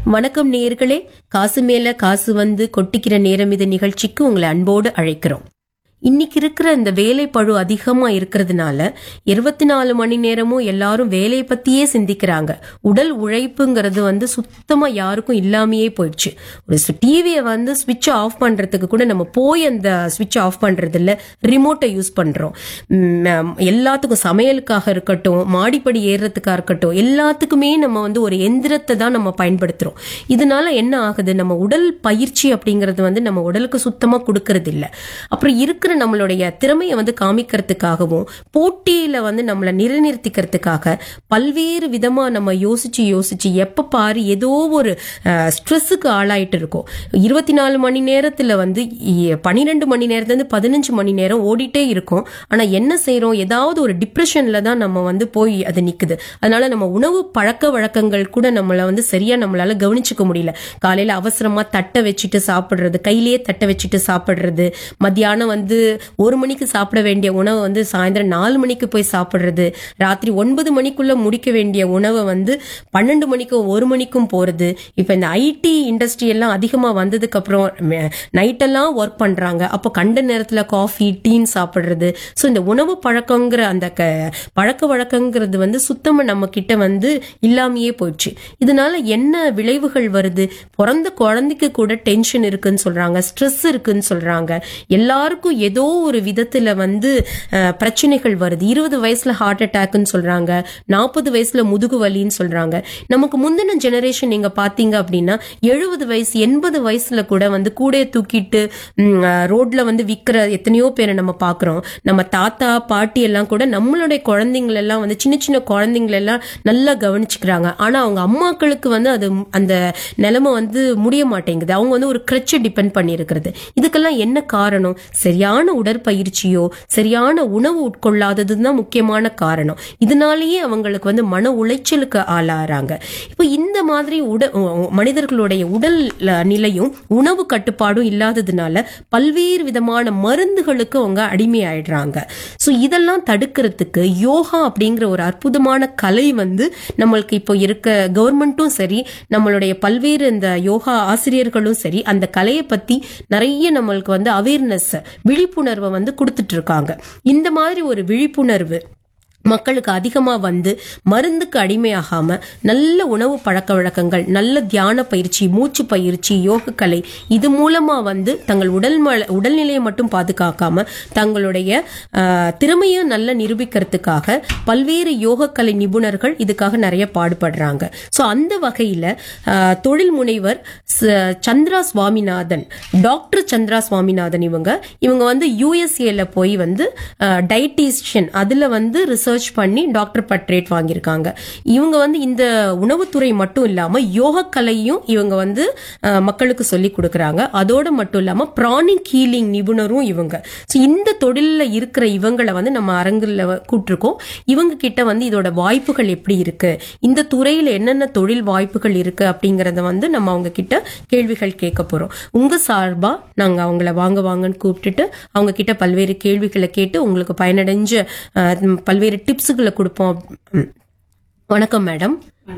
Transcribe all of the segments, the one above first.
வணக்கம் நேயர்களே காசு மேல காசு வந்து கொட்டிக்கிற நேரம் இது நிகழ்ச்சிக்கு உங்களை அன்போடு அழைக்கிறோம் இன்னைக்கு இருக்கிற இந்த வேலை பழு அதிகமா இருக்கிறதுனால இருபத்தி நாலு மணி நேரமும் எல்லாரும் வேலையை பத்தியே சிந்திக்கிறாங்க உடல் உழைப்புங்கிறது வந்து சுத்தமா யாருக்கும் இல்லாமையே போயிடுச்சு ஒரு டிவியை வந்து ஸ்விட்ச் ஆஃப் பண்றதுக்கு கூட நம்ம போய் அந்த ஸ்விட்ச் ஆஃப் பண்றது இல்ல ரிமோட்டை யூஸ் பண்றோம் உம், எல்லாத்துக்கும் சமையலுக்காக இருக்கட்டும் மாடிப்படி ஏறுறதுக்காக இருக்கட்டும் எல்லாத்துக்குமே நம்ம வந்து ஒரு எந்திரத்தை தான் நம்ம பயன்படுத்துறோம் இதனால என்ன ஆகுது நம்ம உடல் பயிற்சி அப்படிங்கிறது வந்து நம்ம உடலுக்கு சுத்தமா கொடுக்கறது இல்ல அப்புறம் இருக்கிற நம்மளுடைய திறமையை வந்து காமிக்கிறதுக்காகவும் போட்டியில வந்து நம்மளை நிலைநிறுத்திக்கிறதுக்காக பல்வேறு விதமா நம்ம யோசிச்சு யோசிச்சு எப்ப பாரு ஏதோ ஒரு ஸ்ட்ரெஸ்ஸுக்கு ஆளாயிட்டு இருக்கோம் இருபத்தி நாலு மணி நேரத்துல வந்து பன்னிரெண்டு மணி நேரத்துல இருந்து பதினஞ்சு மணி நேரம் ஓடிட்டே இருக்கும் ஆனா என்ன செய்றோம் ஏதாவது ஒரு டிப்ரெஷன்ல தான் நம்ம வந்து போய் அது நிக்குது அதனால நம்ம உணவு பழக்க வழக்கங்கள் கூட நம்மள வந்து சரியா நம்மளால கவனிச்சுக்க முடியல காலையில அவசரமா தட்டை வச்சுட்டு சாப்பிடுறது கையிலேயே தட்டை வச்சுட்டு சாப்பிடுறது மத்தியானம் வந்து ஒரு மணிக்கு சாப்பிட வேண்டிய உணவை வந்து சாயந்தரம் நாலு மணிக்கு போய் சாப்பிடுறது ராத்திரி ஒன்பது மணிக்குள்ள முடிக்க வேண்டிய உணவை வந்து பன்னெண்டு மணிக்கும் ஒரு மணிக்கும் போறது இப்ப இந்த ஐடி இண்டஸ்ட்ரி எல்லாம் அதிகமா வந்ததுக்கு அப்புறம் நைட்டெல்லாம் ஒர்க் பண்றாங்க அப்போ கண்ட நேரத்துல காஃபி டீன் சாப்பிடுறது ஸோ இந்த உணவு பழக்கங்கிற அந்த க- பழக்க வழக்கங்கிறது வந்து சுத்தமா நம்ம கிட்ட வந்து இல்லாமையே போயிடுச்சு இதனால என்ன விளைவுகள் வருது பிறந்த குழந்தைக்கு கூட டென்ஷன் இருக்குன்னு சொல்றாங்க ஸ்ட்ரெஸ் இருக்குன்னு சொல்றாங்க எல்லாருக்கும் ஏதோ ஒரு விதத்துல வந்து அஹ், பிரச்சனைகள் வருது இருபது வயசுல ஹார்ட் அட்டாக்னு சொல்றாங்க நாற்பது வயசுல முதுகு வலின்னு சொல்றாங்க நமக்கு முந்தின ஜெனரேஷன் நீங்க பாத்தீங்க அப்படின்னா எழுபது வயசு எண்பது வயசுல கூட வந்து கூடைய தூக்கிட்டு ம், அஹ், ரோட்ல வந்து விக்கிற எத்தனையோ பேரை நம்ம பாக்குறோம் நம்ம தாத்தா பாட்டி எல்லாம் கூட நம்மளுடைய குழந்தைங்கள எல்லாம் வந்து சின்ன சின்ன குழந்தைங்கள எல்லாம் நல்லா கவனிச்சுக்கிறாங்க ஆனா அவங்க அம்மாக்களுக்கு வந்து அது அந்த நிலைமை வந்து முடிய மாட்டேங்குது அவங்க வந்து ஒரு கிரச்சை டிபெண்ட் பண்ணி இருக்கிறது இதுக்கெல்லாம் என்ன காரணம் சரியான உடற்பயிற்சியோ சரியான உணவு உட்கொள்ளாதது தான் முக்கியமான காரணம் இதனாலேயே அவங்களுக்கு வந்து மன உளைச்சலுக்கு ஆளாறாங்க இப்போ இந்த மாதிரி உட மனிதர்களுடைய உடல் அஹ், நிலையும் உணவு கட்டுப்பாடும் இல்லாததுனால பல்வேறு விதமான மருந்துகளுக்கு அவங்க அடிமையாயிடுறாங்க ஸோ இதெல்லாம் தடுக்கிறதுக்கு யோகா அப்படிங்கிற ஒரு அற்புதமான கலை வந்து நம்மளுக்கு இப்போ இருக்க கவர்மெண்ட்டும் சரி நம்மளுடைய பல்வேறு இந்த யோகா ஆசிரியர்களும் சரி அந்த கலையை பத்தி நிறைய நம்மளுக்கு வந்து அவேர்னஸ் விழிப்புணர்வை வந்து கொடுத்துட்டு இருக்காங்க இந்த மாதிரி ஒரு விழிப்புணர்வு மக்களுக்கு அதிகமா வந்து மருந்துக்கு அடிமையாகாம நல்ல உணவு பழக்க வழக்கங்கள் நல்ல தியான பயிற்சி மூச்சு பயிற்சி யோக கலை இது மூலமா வந்து தங்கள் உடல் ம- உடல்நிலையை மட்டும் பாதுகாக்காம தங்களுடைய ஆஹ், திறமையை நல்லா நிரூபிக்கிறதுக்காக பல்வேறு யோக கலை நிபுணர்கள் இதுக்காக நிறைய பாடுபடுறாங்க ஸோ அந்த வகையில ஆஹ், தொழில் முனைவர் ச- சந்திரா சுவாமிநாதன் டாக்டர் சந்திரா சுவாமிநாதன் இவங்க இவங்க வந்து யூஎஸ்ஏல போய் வந்து டயட்டீஷியன் அதுல வந்து ரிசர்ச் பண்ணி டாக்டர் பட்ரேட் வாங்கியிருக்காங்க இவங்க வந்து இந்த உணவுத்துறை மட்டும் இல்லாம யோக கலையும் இவங்க வந்து அஹ், மக்களுக்கு சொல்லி கொடுக்கறாங்க அதோட மட்டும் இல்லாம பிராணிக் ஹீலிங் நிபுணரும் இவங்க ஸோ இந்த தொழில்ல இருக்கிற இவங்களை வந்து நம்ம அரங்குல கூட்டிருக்கோம் இவங்க கிட்ட வந்து இதோட வாய்ப்புகள் எப்படி இருக்கு இந்த துறையில என்னென்ன தொழில் வாய்ப்புகள் இருக்கு அப்படிங்கறத வந்து நம்ம அவங்க கிட்ட கேள்விகள் கேட்க போறோம் உங்க சார்பா நாங்க அவங்கள வாங்க வாங்கன்னு கூப்பிட்டுட்டு அவங்க கிட்ட பல்வேறு கேள்விகளை கேட்டு உங்களுக்கு பயனடைஞ்ச அஹ், பல்வேறு டிப்ஸுகளை கொடுப்போம் ம். வணக்கம் மேடம்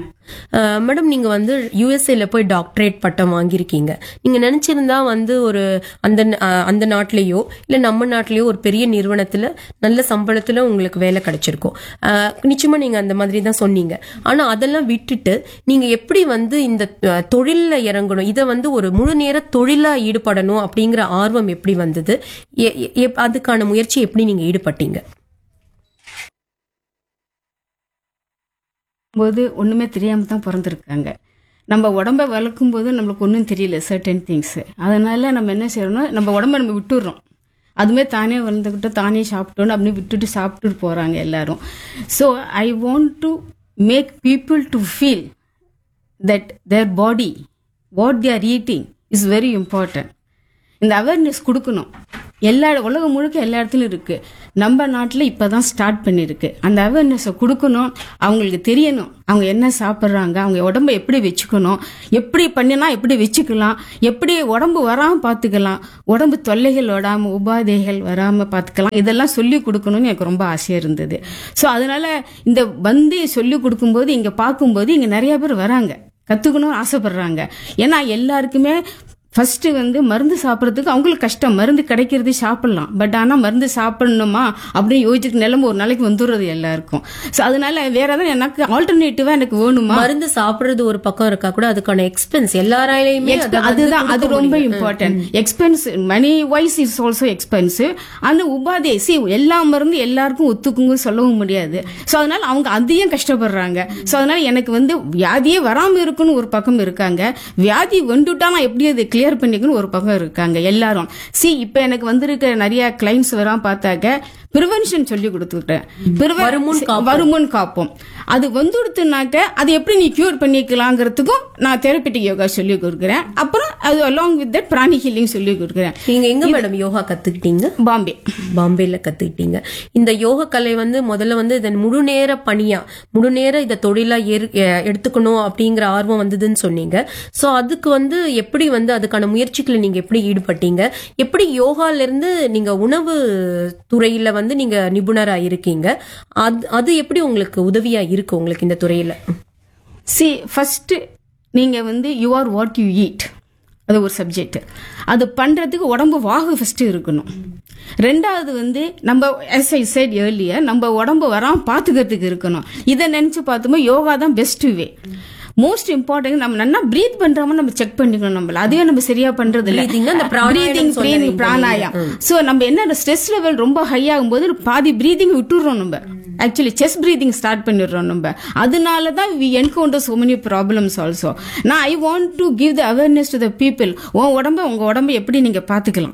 அஹ், மேடம் நீங்க வந்து யூஎஸ்ஏல போய் டாக்டரேட் பட்டம் வாங்கியிருக்கீங்க நீங்க நினைச்சிருந்தா வந்து ஒரு அந்த அஹ், அந்த நாட்டிலேயோ இல்ல நம்ம நாட்டிலேயோ ஒரு பெரிய நிறுவனத்துல நல்ல சம்பளத்துல உங்களுக்கு வேலை கிடைச்சிருக்கும் அஹ், நிச்சயமா நீங்க அந்த மாதிரி தான் சொன்னீங்க ஆனா அதெல்லாம் விட்டுட்டு நீங்க எப்படி வந்து இந்த அஹ், தொழில்ல இறங்கணும் இதை வந்து ஒரு முழு நேர தொழிலா ஈடுபடணும் அப்படிங்கிற ஆர்வம் எப்படி வந்தது எ- எ- அதுக்கான முயற்சி எப்படி நீங்க ஈடுபட்டீங்க போது ஒன்றுமே தெரியாமல் தான் பிறந்திருக்காங்க நம்ம உடம்ப வளர்க்கும் போது நம்மளுக்கு ஒன்றும் தெரியல சர்டன் திங்ஸு அதனால நம்ம என்ன செய்யறோம்னா நம்ம உடம்ப நம்ம விட்டுடுறோம் அதுமே தானே வளர்ந்துக்கிட்டு தானே சாப்பிட்டோன்னு அப்படின்னு விட்டுட்டு சாப்பிட்டுட்டு போகிறாங்க எல்லாரும் so I want to make people to feel that their body what they are eating is very important இந்த அவேர்னஸ் கொடுக்கணும் எல்லா உலகம் முழுக்க எல்லா இடத்துலையும் இருக்கு நம்ம நாட்டில் இப்போ தான் ஸ்டார்ட் பண்ணியிருக்கு அந்த அவேர்னஸை கொடுக்கணும் அவங்களுக்கு தெரியணும் அவங்க என்ன சாப்பிட்றாங்க அவங்க உடம்ப எப்படி வச்சுக்கணும் எப்படி பண்ணினா எப்படி வச்சுக்கலாம் எப்படி உடம்பு வராமல் பார்த்துக்கலாம் உடம்பு தொல்லைகள் வராமல் உபாதைகள் வராமல் பார்த்துக்கலாம் இதெல்லாம் சொல்லி கொடுக்கணும்னு எனக்கு ரொம்ப ஆசையாக இருந்தது ஸோ அதனால இந்த வந்து சொல்லி கொடுக்கும்போது இங்கே பார்க்கும்போது இங்கே நிறைய பேர் வராங்க கத்துக்கணும்னு ஆசைப்படுறாங்க ஏன்னா எல்லாருக்குமே ஃபர்ஸ்ட் வந்து மருந்து சாப்பிட்றதுக்கு அவங்களுக்கு கஷ்டம் மருந்து கிடைக்கிறது சாப்பிடலாம் பட் ஆனா மருந்து சாப்பிடணுமா அப்படின்னு யோசிச்சுட்டு நிலைமை ஒரு நாளைக்கு வந்துடுறது எல்லாருக்கும் ஸோ அதனால வேற ஏதாவது எனக்கு ஆல்டர்னேட்டிவா எனக்கு வேணுமா மருந்து சாப்பிடுறது ஒரு பக்கம் இருக்கா கூட அதுக்கான எக்ஸ்பென்ஸ் எல்லாராலையுமே அதை Exp- வந்து அதுதான் அது கொடுக்க ரொம்ப முடியும். Important expense money wise is also expensive அந்த உபாதை சி எல்லா மருந்து எல்லாருக்கும் ஒத்துக்குங்க சொல்லவும் முடியாது ஸோ அதனால அவங்க அதையும் கஷ்டப்படுறாங்க ஸோ அதனால எனக்கு வந்து வியாதியே வராம இருக்குன்னு ஒரு பக்கம் இருக்காங்க வியாதி வந்துட்டா நான் எப்படி அதை கிளியர் பண்ணிக்கணும் ஒரு பக்கம் இருக்காங்க எல்லாரும் சி இப்போ எனக்கு வந்திருக்க நிறைய கிளைண்ட்ஸ் வராம பார்த்தாக்க ப்ரிவென்ஷன் சொல்லி கொடுத்துட்டேன் Preven- வருமுன் காப்போம். வருமுன் காப்போம் அது வந்துடுத்துனாக்க அது எப்படி நீ கியூர் பண்ணிக்கலாங்கிறதுக்கும் நான் தெரப்பிட்டிக் யோகா சொல்லி கொடுக்குறேன் அப்புறம் அது along with that pranic healing சொல்லி கொடுக்குறேன் நீங்க எங்க மேடம் யோகா கத்துக்கிட்டீங்க பாம்பே பாம்பேல கத்துக்கிட்டீங்க இந்த யோக கலை வந்து முதல்ல வந்து இதன் முழு நேர பணியா முழு நேர இதை தொழிலா ஏறு- எ- எடுத்துக்கணும் அப்படிங்கிற ஆர்வம் வந்ததுன்னு சொன்னீங்க சோ அதுக்கு வந்து எப்படி வந்து அதுக்கான முயற்சிகளை நீங்க எப்படி ஈடுபட்டீங்க எப்படி யோகால இருந்து நீங்க உணவு துறையில வந்து நீங்க நிபுணரா இருக்கீங்க அது அது எப்படி உங்களுக்கு உதவியா இருக்கு உங்களுக்கு இந்த துறையில சி ஃபர்ஸ்ட் நீங்க வந்து you are what you eat அது ஒரு சப்ஜெக்ட் அது பண்றதுக்கு உடம்பு வாகு ஃபர்ஸ்ட் இருக்கணும் ரெண்டாவது வந்து நம்ம எஸ் ஐ said earlier நம்ம உடம்பு வராம பாத்துக்கிறதுக்கு இருக்கணும் இதை நினைச்சு பார்த்தோமோ யோகா தான் பெஸ்ட் வே மோஸ்ட் இம்பார்ட்டன்ட் நம்ம நல்லா பிரீத் பண்றோமோ நம்ம செக் பண்ணிக்கணும் நம்மள அதுவே நம்ம சரியா பண்றது இல்ல Breathing னா இந்த பிராணாயாமம் பிரீதிங் சொல்றீங்க. பிராணாயம் சோ நம்ம என்ன ஸ்ட்ரெஸ் லெவல் ரொம்ப ஹை ஆகும்போது பாதி பிரீதிங் விட்டுடுறோம் நம்ம ஆக்சுவலி செஸ்ட் பிரீதிங் ஸ்டார்ட் பண்ணிடுறோம் நம்ம அதனால தான் we encounter so many problems also நான் I want to give the awareness to the people உன் உடம்ப உங்க உடம்ப எப்படி நீங்க பாத்துக்கலாம்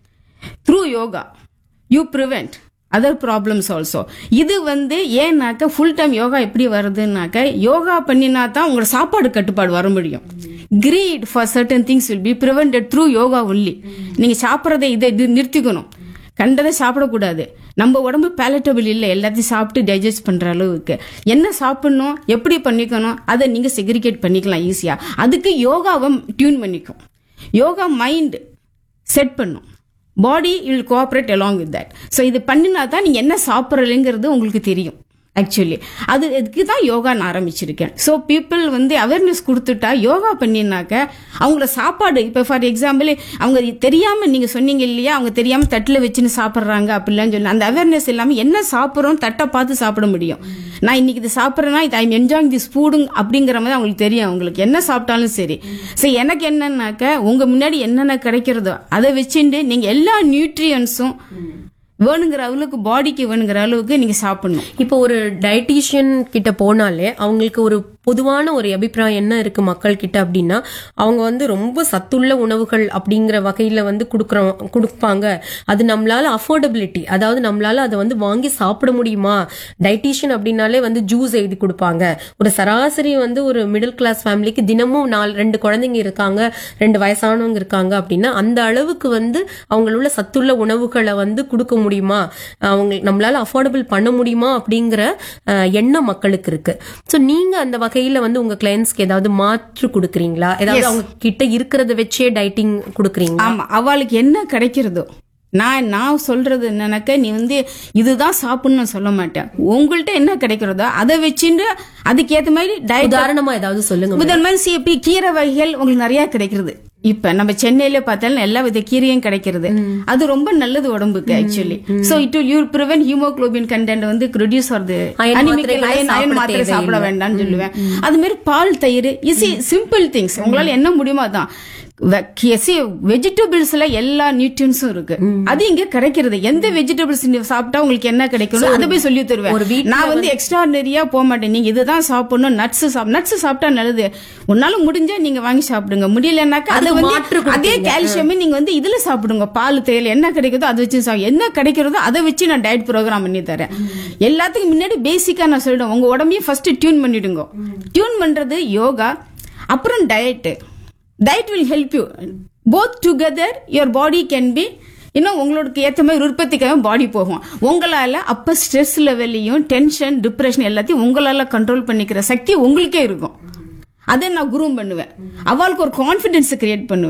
through yoga you prevent other problems also இது வந்து ஏன்னாக்க ஃபுல் டைம் யோகா எப்படி வருதுன்னாக்க யோகா பண்ணினா தான் உங்களோட சாப்பாடு கட்டுப்பாடு வர முடியும் greed for certain things will be prevented through yoga only நீங்க சாப்பிட்றதை இதை இது நிறுத்திக்கணும் கண்டதை சாப்பிடக்கூடாது நம்ம உடம்பு பேலட்டபிள் இல்லை எல்லாத்தையும் சாப்பிட்டு டைஜஸ்ட் பண்ற அளவுக்கு என்ன சாப்பிடணும் எப்படி பண்ணிக்கணும் அதை நீங்க செக்ரிகேட் பண்ணிக்கலாம் ஈஸியா அதுக்கு யோகாவை டியூன் பண்ணிக்கும் யோகா மைண்ட் செட் பண்ணும் body will cooperate along with that so இது பண்ணினா தான் நீங்கள் என்ன சாப்பிட்றீங்கிறது உங்களுக்கு தெரியும் ஆக்சுவலி அது இதுக்கு தான் யோகா நான் ஆரம்பிச்சிருக்கேன் ஸோ பீப்புள் வந்து அவேர்னஸ் கொடுத்துட்டா யோகா பண்ணினாக்க அவங்கள சாப்பாடு இப்போ ஃபார் எக்ஸாம்பிள் அவங்க தெரியாமல் நீங்கள் சொன்னீங்க இல்லையா அவங்க தெரியாமல் தட்டில் வச்சுன்னு சாப்பிட்றாங்க அப்படிலாம் சொல்லி அந்த அவேர்னஸ் இல்லாமல் என்ன சாப்பிட்றோம் தட்டை பார்த்து சாப்பிட முடியும் நான் இன்னைக்கு இது சாப்பிட்றேன்னா இது ஐம் என்ஜாயிங் திஸ் ஃபுடுங் அப்படிங்கிற மாதிரி அவங்களுக்கு தெரியும் அவங்களுக்கு என்ன சாப்பிட்டாலும் சரி ஸோ எனக்கு என்னன்னாக்க உங்க முன்னாடி என்னென்ன கிடைக்கிறதோ அதை வச்சுட்டு நீங்க எல்லா நியூட்ரியன்ஸும் வேணுங்கிற அளவுக்கு பாடிக்கு வேணுங்கிற அளவுக்கு நீங்க சாப்பிடணும் இப்போ ஒரு டயட்டீஷியன் கிட்ட போனாலே அவங்களுக்கு ஒரு பொதுவான ஒரு அபிப்பிராயம் என்ன இருக்கு மக்கள் கிட்ட அப்படின்னா அவங்க வந்து ரொம்ப சத்துள்ள உணவுகள் அப்படிங்கிற வகையில வந்து கொடுக்குறோம் கொடுப்பாங்க அது நம்மளால அஃபோர்டபிலிட்டி அதாவது நம்மளால அதை வந்து வாங்கி சாப்பிட முடியுமா டயட்டீஷியன் அப்படின்னாலே வந்து ஜூஸ் எழுதி கொடுப்பாங்க ஒரு சராசரி வந்து ஒரு மிடில் கிளாஸ் ஃபேமிலிக்கு தினமும் நாலு ரெண்டு குழந்தைங்க இருக்காங்க ரெண்டு வயசானவங்க இருக்காங்க அப்படின்னா அந்த அளவுக்கு வந்து அவங்களுள்ள சத்துள்ள உணவுகளை வந்து கொடுக்க முடியுமா அவங்க நம்மளால அஃபோர்டபுள் பண்ண முடியுமா அப்படிங்கிற அஹ், எண்ணம் மக்களுக்கு இருக்கு சோ நீங்க அந்த வகையில வந்து உங்க கிளைண்ட்ஸ்க்கு ஏதாவது மாற்று கொடுக்குறீங்களா ஏதாவது அவங்க கிட்ட இருக்கிறத வச்சே டைட்டிங் கொடுக்குறீங்களா ஆமா அவளுக்கு என்ன கிடைக்கிறதோ நான் நான் சொல்றது என்னன்னாக்க நீ வந்து இதுதான் சாப்பிடணும்னு சொல்ல மாட்டேன் உங்கள்ட்ட என்ன கிடைக்கிறதோ அதை வச்சுட்டு அதுக்கேற்ற மாதிரி டயட் உதாரணமா ஏதாவது சொல்லுங்க முதல் மாதிரி சிப்பி கீரை வகைகள் உங்களுக்கு நிறைய கிடைக்கிறது இப்ப நம்ம சென்னையில பார்த்தாலும் எல்லா வித கீரையும் கிடைக்கிறது அது ரொம்ப நல்லது உடம்புக்கு actually so it you prevent haemoglobin content வந்து ரெடியூஸ் ஆகுது Iron அனிமிக்கல் மாத்திரைகளை அயன் அயன் சாப்பிட மாத்திரை தேவையில்லை. சாப்பிட வேண்டாம்னு சொல்லுவேன் அது மாதிரி பால் தயிர் இசி சிம்பிள் திங்ஸ் உங்களால என்ன முடியுமோ அதான் வெஜிடபிள்ஸ்ல எல்லா நியூட்ரியன்ஸும் இருக்கு அது இங்க கிடைக்கிறது எந்த வெஜிடபிள்ஸ் நீங்க சாப்பிட்டா உங்களுக்கு என்ன கிடைக்கும் அதை போய் சொல்லி ஒரு தருவேன் வீட்ல நான் வந்து எக்ஸ்ட்ராடனரியா போக மாட்டேன் நீங்க இதுதான் சாப்பிடணும் நட்ஸ் சாப்பிட நட்ஸ் சாப்பிட்டா நல்லது உன்னால முடிஞ்சா நீங்க வாங்கி சாப்பிடுங்க முடியலன்னாக்கா அதை அதுக்கு வந்து மாற்று கொடுப்பீங்க. அதே கால்சியம் நீங்க வந்து இதுல சாப்பிடுங்க பால் தேயிலை என்ன கிடைக்குதோ அதை வச்சு சாப்பிடு என்ன கிடைக்கிறதோ அதை வச்சு நான் டயட் ப்ரோக்ராம் பண்ணி தரேன் எல்லாத்துக்கும் முன்னாடி பேசிக்கா நான் சொல்லிடுவேன் உங்க உடம்பையும் ஃபர்ஸ்ட் டியூன் பண்ணிடுங்க டியூன் பண்றது யோகா அப்புறம் diet diet will help you both together your body can be இன்னும் உங்களுக்கு ஏற்ற மாதிரி உற்பத்திக்காக பாடி போகும் உங்களால அப்ப ஸ்ட்ரெஸ் லெவல்லையும் டென்ஷன் டிப்ரெஷன் எல்லாத்தையும் உங்களால கண்ட்ரோல் பண்ணிக்கிற சக்தி உங்களுக்கே இருக்கும் அதை நான் குரூம் பண்ணுவேன் அவளுக்கு ஒரு கான்ஃபிடென்ஸ் கிரியேட் பண்ணுவேன்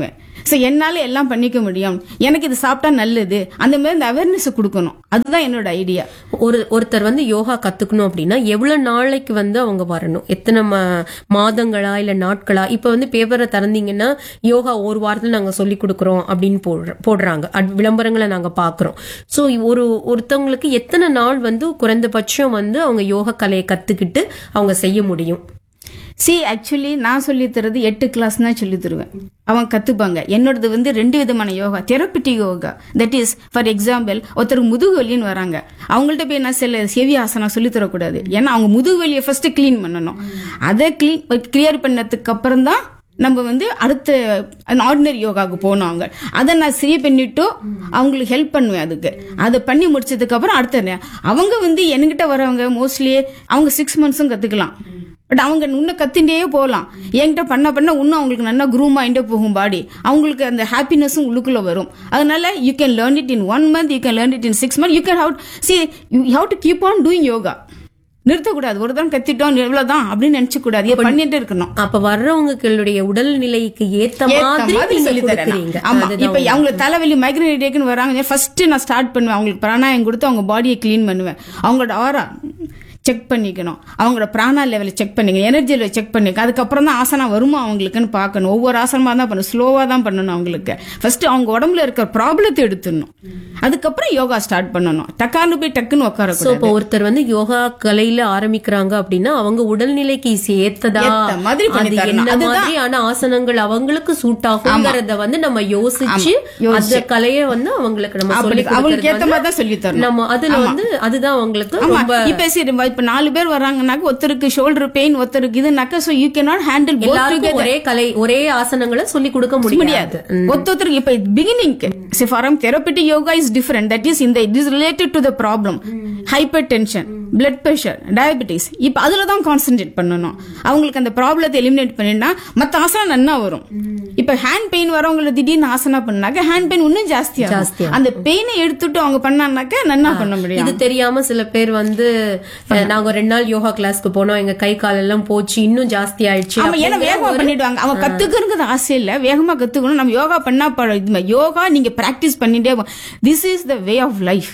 ஸோ என்னால எல்லாம் பண்ணிக்க முடியும் எனக்கு இது சாப்பிட்டா நல்லது அந்த மாதிரி இந்த அவேர்னஸ் கொடுக்கணும் அதுதான் என்னோட ஐடியா ஒரு ஒருத்தர் வந்து யோகா கத்துக்கணும் அப்படின்னா எவ்வளவு நாளைக்கு வந்து அவங்க வரணும் எத்தனை ம- மாதங்களா இல்ல நாட்களா இப்ப வந்து பேப்பரை திறந்தீங்கன்னா யோகா ஒரு வாரத்துல நாங்க சொல்லி கொடுக்குறோம் அப்படின்னு போடுற- போடுறாங்க அட்- விளம்பரங்களை நாங்க பாக்குறோம் சோ ஒரு ஒருத்தவங்களுக்கு எத்தனை நாள் வந்து குறைந்தபட்சம் வந்து அவங்க யோகா கலையை கத்துக்கிட்டு அவங்க செய்ய முடியும் சி ஆக்சுவலி நான் சொல்லி தரது எட்டு கிளாஸ் தான் சொல்லி தருவேன் அவங்க கத்துப்பாங்க என்னோடது வந்து ரெண்டு விதமான yoga therapeutic yoga that is for example ஒருத்தருக்கு முதுகு வலின்னு வராங்க அவங்கள்ட்ட போய் நான் சில செவி ஆசனம் சொல்லி தரக்கூடாது ஏன்னா அவங்க முதுகு வலியை ஃபர்ஸ்ட் க்ளீன் பண்ணணும் அதை க்ளீன் கிளியர் பண்ணதுக்கு அப்புறம் தான் நம்ம வந்து அடுத்த ஆர்டினரி யோகாவுக்கு போகணும் அவங்க அதை நான் சரி பண்ணிட்டு அவங்களுக்கு ஹெல்ப் பண்ணுவேன் அதுக்கு அதை பண்ணி முடிச்சதுக்கு அப்புறம் அடுத்த நே- அவங்க வந்து என்கிட்ட வரவங்க மோஸ்ட்லி அவங்க சிக்ஸ் மந்த்ஸும் கத்துக்கலாம் பட் அவங்க இன்னும் கத்திண்டே போகலாம் என்கிட்ட பண்ண பண்ண இன்னும் அவங்களுக்கு நல்லா குரூம் ஆகிட்டே போகும் பாடி அவங்களுக்கு அந்த ஹாப்பினஸும் உள்ளுக்குள்ள வரும் அதனால you can learn it in one month you can learn it in six month you can how see you how to keep on doing yoga நிறுத்தக்கூடாது ஒரு தான் கத்திட்டோம் இவ்வளவுதான் அப்படின்னு நினைச்சு கூடாது இதை பண்ணிட்டு இருக்கணும் அப்ப வர்றவங்களுடைய உடல்நிலைக்கு ஏத்த ஏத்த மாதிரி மாதிரி நீங்க சொல்லி தரேன் கொடுக்குறீங்க. நான். ஆமா அதுதான் இப்ப அவங்களுக்கு தலைவலி மைக்ரேன் ஹெடேக்னு வராங்க ஃபர்ஸ்ட் நான் ஸ்டார்ட் பண்ணுவேன் அவங்களுக்கு பிராணாயம் கொடுத்து அவங்க பாடியை க்ளீன் பண்ணுவேன் அவங்களோட ஆரா செக் பண்ணிக்கணும் அவங்களோட பிராணா லெவலை செக் பண்ணிக்கணும் எனர்ஜி லெவல் செக் பண்ணிக்கணும் அதுக்கப்புறம் தான் ஆசனம் வருமா அவங்களுக்குன்னு பார்க்கணும் ஒவ்வொரு ஆசனமா தான் பண்ணணும் ஸ்லோவா தான் பண்ணணும் அவங்களுக்கு ஃபர்ஸ்ட் அவங்க உடம்புல இருக்கிற ப்ராப்ளத்தை எடுத்துடணும் அதுக்கப்புறம் யோகா ஸ்டார்ட் பண்ணணும் டக்கான்னு போய் டக்குன்னு சோ உட்காரக்கூடாது இப்போ ஒருத்தர் வந்து யோகா கலையில ஆரம்பிக்கிறாங்க அப்படின்னா அவங்க உடல்நிலைக்கு ஏத்ததா ஏத்த மாதிரி பண்ணி அது தரணும். என்ன அதுதான். மாதிரியான ஆசனங்கள் அவங்களுக்கு சூட் ஆகுங்கிறத வந்து நம்ம யோசிச்சு அந்த கலையை வந்து அவங்களுக்கு நம்ம அப்படி சொல்லி அவங்களுக்கு ஏத்த கொடுக்கறது மாதிரி தான் சொல்லி தரணும் நம்ம அதுல வந்து அதுதான் அவங்களுக்கு ஆமா ரொம்ப இப்ப சரி இப்ப நாலு பேர் வராங்கன்னாக்க ஒருத்தருக்கு ஷோல்டர் பெயின் ஒருத்தருக்கு இதுனாக்க so you can not handle both எல்லாருக்கும் ஒரே கலை ஒரே ஆசனங்களை சொல்லி கொடுக்க முடியாது முடியாது ஒருத்தருக்கு இப்ப beginning form therapeutic yoga is different that is இந்த it is related to the problem hypertension blood pressure diabetes இப்ப அதுல தான் கான்சென்ட்ரேட் பண்ணணும் அவங்களுக்கு அந்த ப்ராப்ளத்தை எலிமினேட் பண்ணினா மத்த ஆசனம் நன்னா வரும் இப்ப ஹேண்ட் பெயின் வரவங்கள திடீர்னு ஆசனா பண்ணாக்க ஹேண்ட் பெயின் இன்னும் ஜாஸ்தியா ஜாஸ்தியா. அந்த பெயினை எடுத்துட்டு அவங்க பண்ணானாக்க நன்னா பண்ண முடியும் இது தெரியாம சில பேர் வந்து அஹ், நாங்க ரெண்டு நாள் யோகா கிளாஸ்க்கு போனோம் எங்க கை கால் எல்லாம் போச்சு இன்னும் ஜாஸ்தி ஆயிடுச்சு ஆமா ஏன்னா அப்படிங்கிற வேகமா ஒரு- பண்ணிடுவாங்க அவங்க கத்துக்கிறதுக்கு ஆசை இல்ல வேகமா கத்துக்கணும் நம்ம யோகா பண்ணா ப- இது மாதிரி யோகா நீங்க பிராக்டிஸ் பண்ணிட்டே this is the way of life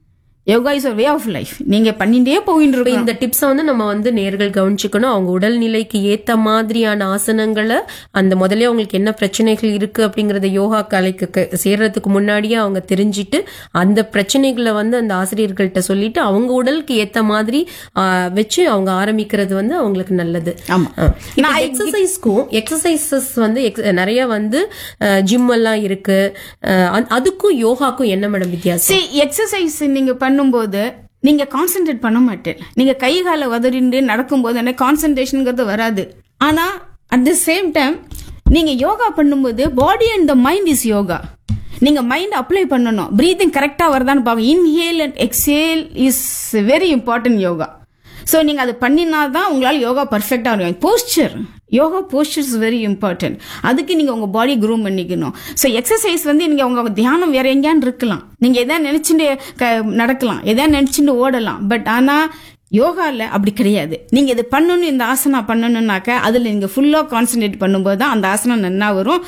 yoga is way of life நீங்க பண்ணிட்டே போயிட்டு இப்ப இருக்கணும் இந்த டிப்ஸை வந்து நம்ம வந்து நேர்கள் கவனிச்சுக்கணும் அவங்க உடல்நிலைக்கு ஏத்த மாதிரியான ஆசனங்களை அந்த முதல்ல அவங்களுக்கு என்ன பிரச்சனைகள் இருக்கு அப்படிங்கறத யோகா கலைக்கு க- சேர்றதுக்கு முன்னாடியே அவங்க தெரிஞ்சிட்டு அந்த பிரச்சனைகளை வந்து அந்த ஆசிரியர்கள்ட்ட சொல்லிட்டு அவங்க உடலுக்கு ஏத்த மாதிரி ஆ, வச்சு அவங்க ஆரம்பிக்கிறது வந்து அவங்களுக்கு நல்லது ஆமா. நான் எக்ஸசைஸ்க்கும் எக்ஸசைசஸ் வந்து ex- நிறைய வந்து ஜிம் எல்லாம் இருக்கு அஹ், அந்த- அதுக்கும் யோகாக்கும் என்ன மேடம் வித்தியாசம் சரி எக்ஸசைஸ் நீங்க பண்ணும்போது நீங்க கான்சென்ட்ரேட் பண்ண மாட்டேன் நீங்க கை காலை வதறிண்டு நடக்கும்போது எனக்கு கான்சென்ட்ரேஷனுங்கிறது வராது ஆனா அட் த சேம் டைம் நீங்க யோகா பண்ணும்போது body and the mind is yoga நீங்க மைண்ட் அப்ளை பண்ணணும் பிரீத்திங் கரெக்டா வருதான்னு பாருங்க inhale and exhale is very important yoga so நீங்கள் அது பண்ணினா தான் உங்களால் யோகா பர்ஃபெக்டாக இருக்கும் posture yoga posture is very important அதுக்கு நீங்கள் உங்கள் பாடி க்ரூம் பண்ணிக்கணும் ஸோ எக்ஸசைஸ் வந்து நீங்கள் உங்கள் தியானம் வேற எங்கேயான்னு இருக்கலாம் நீங்கள் எதாவது நினச்சிட்டு க நடக்கலாம் எதாவது நினச்சிட்டு ஓடலாம் பட் ஆனால் யோகாவில் அப்படி கிடையாது நீங்கள் இது பண்ணணும் இந்த ஆசனா பண்ணணும்னாக்க அதில் நீங்கள் ஃபுல்லாக கான்சென்ட்ரேட் பண்ணும்போது தான் அந்த ஆசனம் நன்னா வரும்